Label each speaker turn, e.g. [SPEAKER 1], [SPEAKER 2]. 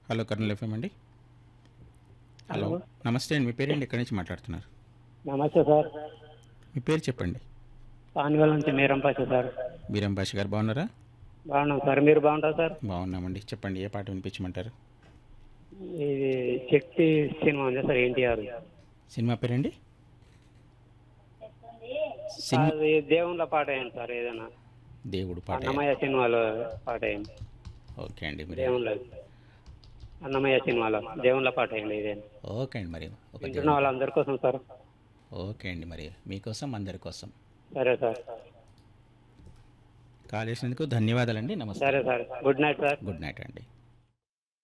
[SPEAKER 1] hello Kurnool FM అండి hello నమస్తే అండి మీ పేరేంటి ఎక్కడి నుంచి మాట్లాడుతున్నారు
[SPEAKER 2] నమస్తే సార్
[SPEAKER 1] మీ పేరు చెప్పండి
[SPEAKER 2] పాన్గల్ నుంచి మీరం పాష సార్
[SPEAKER 1] బీరం భాష గారు బాగున్నారా
[SPEAKER 2] బాగున్నాం సార్ మీరు బాగుంటారు సార్
[SPEAKER 1] బాగున్నామండి చెప్పండి ఏ పాట వినిపించమంటారు
[SPEAKER 2] ఇది శక్తి సినిమా ఉంది సార్ ఎన్టీఆర్
[SPEAKER 1] సినిమా పేరండి సినిమా
[SPEAKER 2] అది దేవుళ్ళ పాట అయింది సార్ ఏదైనా
[SPEAKER 1] దేవుడు పాట
[SPEAKER 2] అన్నమయ్య సినిమాలో పాట అయింది
[SPEAKER 1] ఓకే అండి మరి
[SPEAKER 2] దేవుళ్ళ అన్నమయ్య సినిమాలో దేవుళ్ళ పాట అయింది ఇదేనా
[SPEAKER 1] ఓకే అండి మరి ఒక
[SPEAKER 2] వింటున్న వాళ్ళందరి కోసం సార్
[SPEAKER 1] ఓకే అండి మరి మీకోసం అందరి కోసం
[SPEAKER 2] సరే సార్
[SPEAKER 1] కాల్ చేసినందుకు ధన్యవాదాలండి నమస్తే
[SPEAKER 2] సరే sir good night sir
[SPEAKER 1] good night అండి